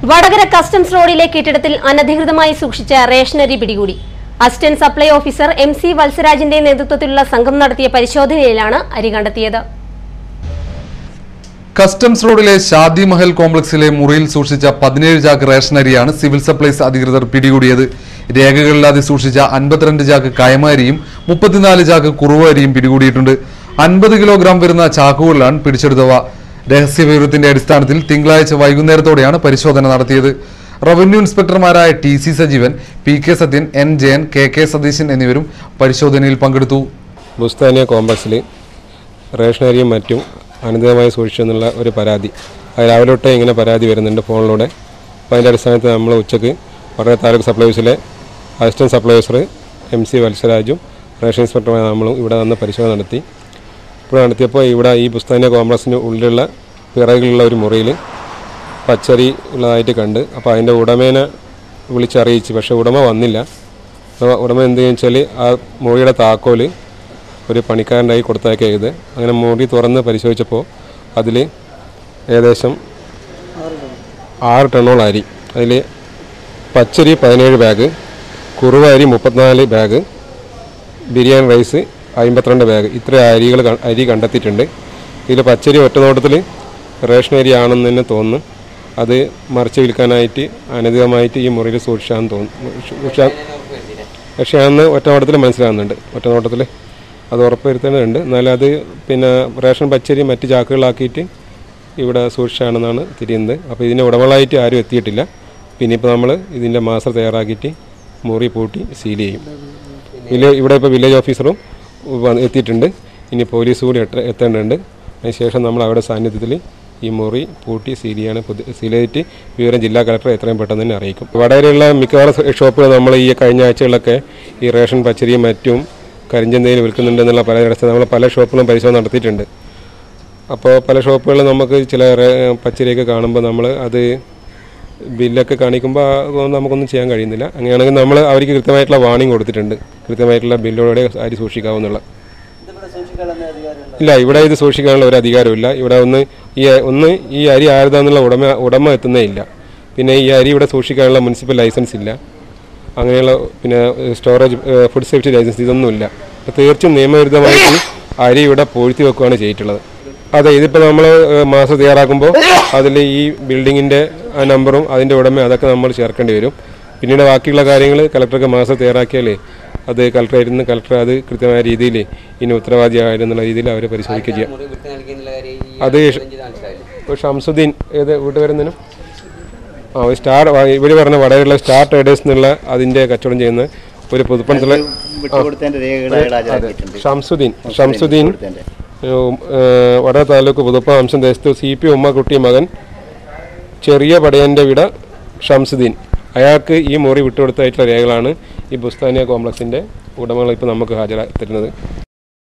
Vadakara customs റോഡിലെ കെട്ടിടത്തിൽ അനധികൃതമായി സൂക്ഷിച്ച റേഷനറി പിടികൂടി assistant supply officer M C വത്സരാജിന്റെ നേതൃത്വത്തിലുള്ള സംഘം നടത്തിയ പരിശോധനയിലാണ് അരി കണ്ടെത്തിയത് കസ്റ്റംസ് റോഡിലെ ഷാദി മഹൽ കോംപ്ലക്സിലെ മുറിയിൽ സൂക്ഷിച്ച പതിനേഴ് ചാക്ക് റേഷൻ അരിയാണ് സിവിൽ സപ്ലൈസ് അധികൃതർ പിടികൂടിയത് രേഖകളില്ലാതെ സൂക്ഷിച്ച അൻപത്തിരണ്ട് ചാക്ക് കയമരിയും മുപ്പത്തിനാല് ചാക്ക് കുറുവ അരിയും പിടികൂടിയിട്ടുണ്ട് അൻപത് കിലോഗ്രാം വരുന്ന ചാക്കുകളിലാണ് പിടിച്ചെടുത്തവ രഹസ്യവിവരത്തിന്റെ അടിസ്ഥാനത്തിൽ തിങ്കളാഴ്ച വൈകുന്നേരത്തോടെയാണ് പരിശോധന നടത്തിയത് റവന്യൂ ഇൻസ്പെക്ടർമാരായ T C Sajeevan P K Sathyan N Jayan K K Satheesan എന്നിവരും പരിശോധനയിൽ പങ്കെടുത്തു ബുസ്താനിയ കോംപ്ലക്സിൽ റേഷനരിയും മറ്റും അനധികമായി സൂക്ഷിച്ചെന്നുള്ള ഒരു പരാതി അത് രാവിലെ തൊട്ടേ ഇങ്ങനെ പരാതി വരുന്നുണ്ട് ഫോണിലൂടെ അപ്പോൾ അതിൻ്റെ അടിസ്ഥാനത്തിൽ നമ്മൾ ഉച്ചയ്ക്ക് വളരെ താലൂക്ക് സപ്ലൈസിലെ അസിസ്റ്റൻറ്റ് സപ്ലൈസർ എം സി വത്സരാജും റേഷൻ ഇൻസ്പെക്ടറുമായ നമ്മളും ഇവിടെ വന്ന് പരിശോധന നടത്തി ഇവിടെ നടത്തിയപ്പോൾ ഇവിടെ ഈ ബുസ്താനിയ കോംപ്ലക്സിന് ഉള്ളിലുള്ള പിറകിലുള്ള ഒരു മുറിയിൽ പച്ചരി ഉള്ളതായിട്ട് കണ്ട് അപ്പോൾ അതിൻ്റെ ഉടമേനെ വിളിച്ചറിയിച്ച് പക്ഷേ ഉടമ വന്നില്ല അപ്പോൾ ഉടമ എന്ത് വെച്ചാൽ ആ മുറിയുടെ താക്കോല് ഒരു പണിക്കാരൻ്റെ കൈ കൊടുത്തേക്ക് ചെയ്ത് അങ്ങനെ മുറി തുറന്ന് പരിശോധിച്ചപ്പോൾ അതിൽ ഏകദേശം ആറ് ടണ്ണോളം അരി അതിൽ പച്ചരി പതിനേഴ് ബാഗ് കുറുവ അരി മുപ്പത്തിനാല് ബാഗ് ബിരിയാണി റൈസ് അമ്പത്തിരണ്ട് ബാഗ് ഇത്ര അരികൾ ക- അരി കണ്ടെത്തിയിട്ടുണ്ട് ഇതിൽ പച്ചരി ഒറ്റ നോട്ടത്തിൽ റേഷൻ അരി ആണെന്ന് തന്നെ തോന്നുന്നു അത് മറിച്ച് വിൽക്കാനായിട്ട് അനധികമായിട്ട് ഈ മുറിയിൽ സൂക്ഷിച്ചാന്ന് തോന്നുന്നു സൂക്ഷിച്ചാ പക്ഷേ അന്ന് ഒറ്റ നോട്ടത്തിൽ മനസ്സിലാകുന്നുണ്ട് ഒറ്റ നോട്ടത്തിൽ അത് ഉറപ്പുവരുത്തേണ്ടതുണ്ട് എന്നാലും അത് പിന്നെ റേഷൻ പച്ചരി മറ്റ് ചാക്കുകളാക്കിയിട്ട് ഇവിടെ സൂക്ഷിച്ചാണെന്നാണ് തിരിയുന്നത് അപ്പോൾ ഇതിന് ഉടമകളായിട്ട് ആരും എത്തിയിട്ടില്ല പിന്നെ ഇപ്പോൾ നമ്മൾ ഇതിൻ്റെ മാസ്റ്റർ തയ്യാറാക്കിയിട്ട് മുറി പൂട്ടി സീൽ ചെയ്യും വില്ലേ ഇവിടെ ഇപ്പോൾ വില്ലേജ് ഓഫീസറും വന്ന് എത്തിയിട്ടുണ്ട് ഇനി പോലീസ് കൂടി എത്ത എത്തേണ്ടതുണ്ട് അതിനുശേഷം നമ്മൾ അവിടെ സാന്നിധ്യത്തിൽ ഈ മുറി പൂട്ടി സീൽ ചെയ്യാണ് പുതി- സീൽ ചെയ്തിട്ട് വിവരം ജില്ലാ കളക്ടർ എത്രയും പെട്ടെന്ന് തന്നെ അറിയിക്കും വടകരയുള്ള മിക്കവാറും ഷോപ്പുകൾ നമ്മൾ ഈ കഴിഞ്ഞ ആഴ്ചകളിലൊക്കെ ഈ റേഷൻ പച്ചരിയും മറ്റും കരിഞ്ചന്തയിൽ വിൽക്കുന്നുണ്ടെന്നുള്ള പല ഇടത്ത് നമ്മൾ പല ഷോപ്പുകളും പരിശോധന നടത്തിയിട്ടുണ്ട് അപ്പോൾ പല ഷോപ്പുകളിലും നമുക്ക് ചില റേ- പച്ചരിയൊക്കെ കാണുമ്പോൾ നമ്മൾ അത് ബില്ലൊക്കെ കാണിക്കുമ്പോൾ അതൊന്നും നമുക്കൊന്നും ചെയ്യാൻ കഴിയുന്നില്ല അങ്ങനെയാണെങ്കിൽ നമ്മൾ അവർക്ക് കൃത്യമായിട്ടുള്ള വാണിംഗ് കൊടുത്തിട്ടുണ്ട് കൃത്യമായിട്ടുള്ള ബില്ലോടെ അരി സൂക്ഷിക്കാവുന്നുള്ള ഇല്ല ഇവിടെ ഇത് സൂക്ഷിക്കാനുള്ള ഒരു അധികാരമില്ല ഇവിടെ ഒന്ന് ഈ ഒന്ന് ഈ അരി ആരുതാന്നുള്ള ഉടമ ഉടമ എത്തുന്നേ ഇല്ല പിന്നെ ഈ അരി ഇവിടെ സൂക്ഷിക്കാനുള്ള മുനിസിപ്പൽ ലൈസൻസ് ഇല്ല അങ്ങനെയുള്ള പിന്നെ സ്റ്റോറേജ് ഫുഡ് സേഫ്റ്റി ലൈസൻസ് ഇതൊന്നുമില്ല അപ്പോൾ തീർച്ചയായും നിയമവിരുദ്ധമായിട്ട് അരി ഇവിടെ പൂഴ്ത്തി വെക്കുകയാണ് ചെയ്തിട്ടുള്ളത് അതെ ഇതിപ്പോൾ നമ്മൾ മാസം തയ്യാറാക്കുമ്പോൾ അതിൽ ഈ ബിൽഡിങ്ങിൻ്റെ ആ നമ്പറും അതിൻ്റെ ഉടമ അതൊക്കെ നമ്മൾ ചേർക്കേണ്ടി വരും പിന്നീട് ബാക്കിയുള്ള കാര്യങ്ങൾ കലക്ടർക്ക് മാസം തയ്യാറാക്കിയാലേ അത് കളക്ടറേറ്റിൽ നിന്ന് കളക്ടർ അത് കൃത്യമായ രീതിയിൽ ഇനി ഉത്തരവാദിയായിരുന്നുള്ള രീതിയിൽ അവർ പരിശോധിക്കുക ചെയ്യാം അത് ഇപ്പോൾ ഷംസുദ്ദീൻ ഏത് വീട്ടുപേരെന്തിനും ആ ഒരു സ്റ്റാർ ഇവിടെ പറഞ്ഞ വടകരയുള്ള സ്റ്റാർ ട്രേഡേഴ്സ് എന്നുള്ള അതിൻ്റെ കച്ചവടം ചെയ്യുന്ന ഒരു പുതുപ്പണത്തിലെ വിട്ടുകൊടുത്തതിന്റെ രേഖകൾ അയാൾ ഹാജരാക്കിയിട്ടുണ്ട് ഷംസുദ്ദീൻ ഷംസുദ്ദീൻ കൊടുത്തതിന്റെ. ഉം, ഏഹ്, വടകര താലൂക്ക് പുതുപ്പ അംശം ദേശത്ത് സി പി ഉമ്മക്കുട്ടി മകൻ ചെറിയ പടയൻ്റെ വിട ഷംസുദ്ദീൻ അയാൾക്ക് ഈ മുറി വിട്ടുകൊടുത്തായിട്ടുള്ള രേഖകളാണ് ഈ ബുസ്താനിയ കോംപ്ലക്സിൻ്റെ ഉടമകൾ ഇപ്പോൾ നമുക്ക് ഹാജരാ തരുന്നത്